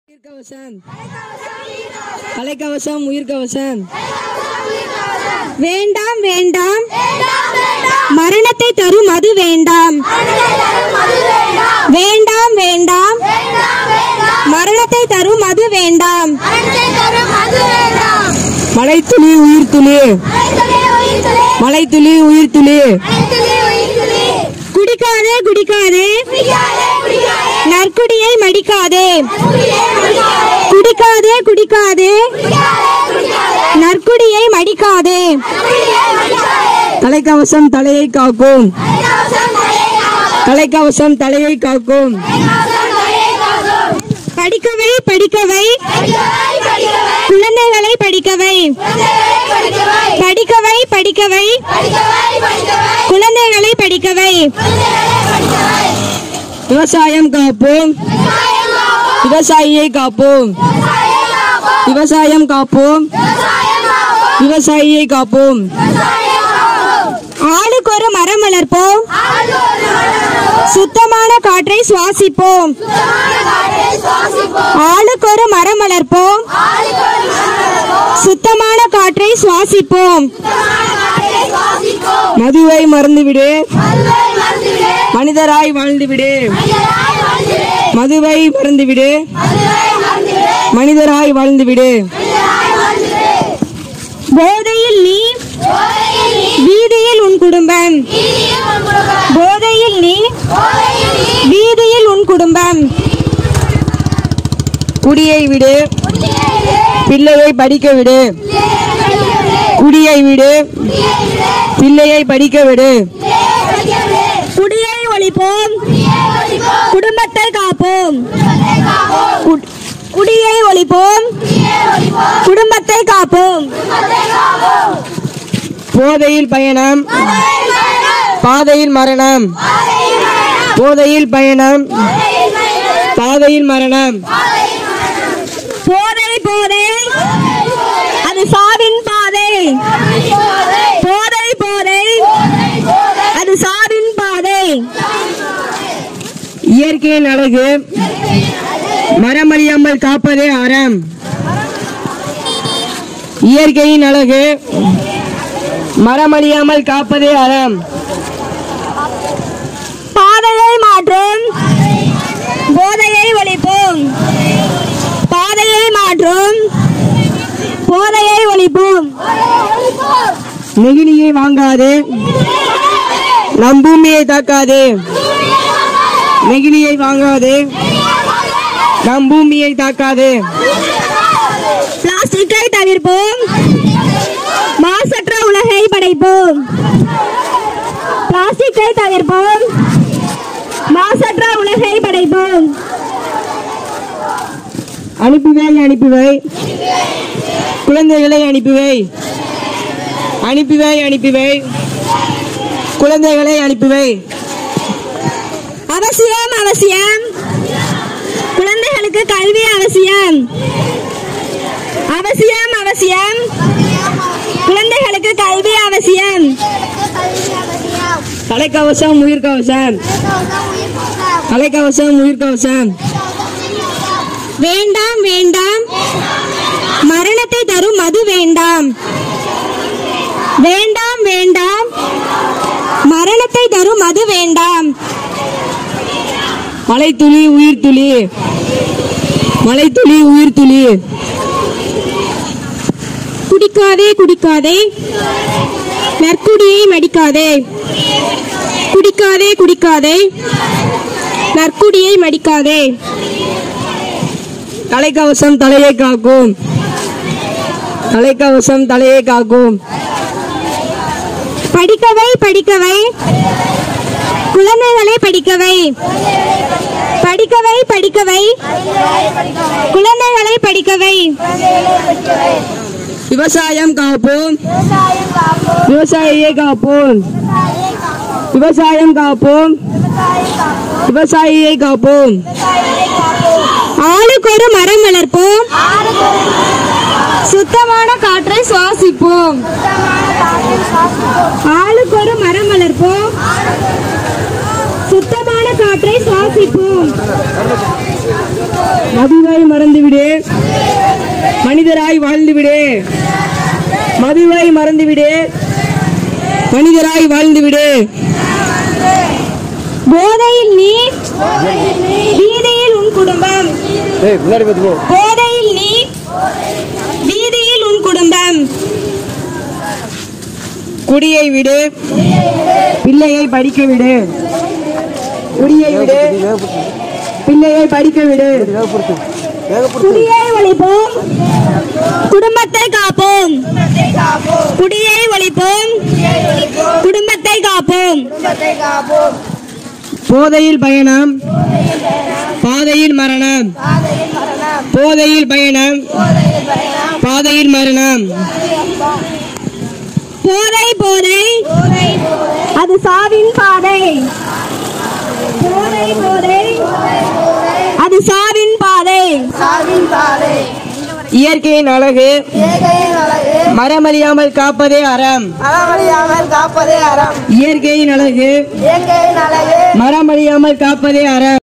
உயிர்கவசம் தலைக்கவசம் உயிர்கவசம் வேண்டாம் வேண்டாம் மரணத்தை தரும் மது வேண்டாம் வேண்டாம் வேண்டாம் மரணத்தை தரும் மது வேண்டாம் மலைத்துளி உயிர்த்துளி மலைத்துளி உயிர்த்துளி குடிக்காதே குடிக்காதே நற்குடியை மடிக்காதே குடிக்காதே குடிக்காதே நற்குடியை மடிக்காதே தலைக்கவசம் தலையை காக்கும் தலைக்கவசம் தலையை காக்கும் படிக்கவை படிக்கவை குழந்தைகளை படிக்கவை படிக்கவை படிக்கவை குழந்தைகளை படிக்கவை விவசாயம் காப்போம் விவசாயியை காப்போம் விவசாயம் காப்போம் விவசாயியை காப்போம் ஆளுக்கு ஒரு மரம் வளர்ப்போம் சுத்தமான காற்றை சுவாசிப்போம் ஆளுக்கு ஒரு மரம் வளர்ப்போம் சுத்தமான காற்றை சுவாசிப்போம் மதுவை மறந்துவிடு மனிதராய் வாழ்ந்துவிடு மதுவை மறந்துவிடு மனிதராய் வாழ்ந்துவிடு போதையில் நீ வீதியில் உன் குடும்பம் போதையில் நீ வீதியில் உன் குடும்பம் குடியை விடு பிள்ளையை படிக்க விடு குடியை விடு பிள்ளையை படிக்க விடு குடியை ஒழிப்போம் குடும்பத்தை காப்போம் குட்- குடியை ஒழிப்போம் குடும்பத்தை காப்போம் போதையில் பயணம் பாதையில் மரணம் போதையில் பயணம் பாதையில் மரணம் போதை போதை அது சாவின் பாதை போதை போதை அது சாவின் பாதை இயற்கையின் அழகு மரமறியாமல் காப்பதே அறம் இயற்கையின் அழகு மரமறியாமல் காப்பதே அறம் பாதையை மாற்றும் போதையை ஒழிப்போம் பாதையை மாற்றும் போதையை ஒழிப்போம் நெகிழியை வாங்காதே நம் பூமியை தாக்காதே நெகிழியை வாங்காதே நம் பூமியை தாக்காதே பிளாஸ்டிக்கை தவிர்ப்போம் மாசற்ற உலகை படைப்போம் பிளாஸ்டிக்கை தவிர்ப்போம் மாசற்ற உலகை படைப்போம் அனுப்பிவை அனுப்பிவை குழந்தைகளை அனுப்பிவை அனுப்பிவை அனுப்பிவை குழந்தைகளை அனுப்பிவை அவசியம் அவசியம் குழந்தைகளுக்கு கல்வி அவசியம் அவசியம் அவசியம் குழந்தைகளுக்கு கல்வி அவசியம் தலைக்கவசம் உயிர்கவசம் தலைக்கவசம் உயிர்கவசம் வேண்டாம் வேண்டாம் மரணத்தை தரும் மது வேண்டாம் வேண்டாம் வேண்டாம் மரணத்தை தரும் மது வேண்டாம் மலைத்துளி உயிர்த்துளி மலைத்துளி உயிர்த்துளி குடிக்காதே குடிக்காதே நற்குடியை மடிக்காதே குடிக்காதே குடிக்காதே நற்குடியை மடிக்காதே தலைக்கவசம் தலையை காக்கும் தலைக்கவசம் தலையை காக்கும் படிக்கவை படிக்கவை குழந்தைகளை படிக்கவை படிக்கவை படிக்கவை குழந்தைகளை படிக்கவை விவசாயம் காப்போம் விவசாயியை காப்போம் விவசாயம் காப்போம் விவசாயியை காப்போம் ஆளுக்கு ஒரு மரம் வளர்ப்போம் சுத்தமான காற்றை சுவாசிப்போம் ஆளுக்கு ஒரு மரம் வளர்ப்போம் சுத்தமான காற்றை சுவாசிப்போம் மதுவை மறந்துவிடு மனிதராய் வாழ்ந்துவிடு மதுவை மறந்துவிடு மனிதராய் வாழ்ந்துவிடு போதையில் நீ வீதியில் உன் குடும்பம் போதையில் நீ வீதியில் உன் குடும்பம் குடியை விடு பிள்ளையை படிக்க விடு குடியை விடு பிள்ளையை படிக்க விடு குடியை ஒழிப்போம் குடும்பத்தை காப்போம் குடியை ஒழிப்போம் குடும்பத்தை காப்போம் போதையில் பயணம் பாதையில் மரணம் போதையில் பயணம் பாதையில் மரணம் போதை போதை அது சாவின் பாதை போதை போதை அது சாவின் பாதை இயற்கையின் அழகு இயற்கையின் அழகு மரமறியாமல் காப்பதே அறம் அறமறியாமல் காப்பதே அறம் இயற்கையின் அழகு இயற்கையின் அழகு மரமறியாமல் காப்பதே அறம்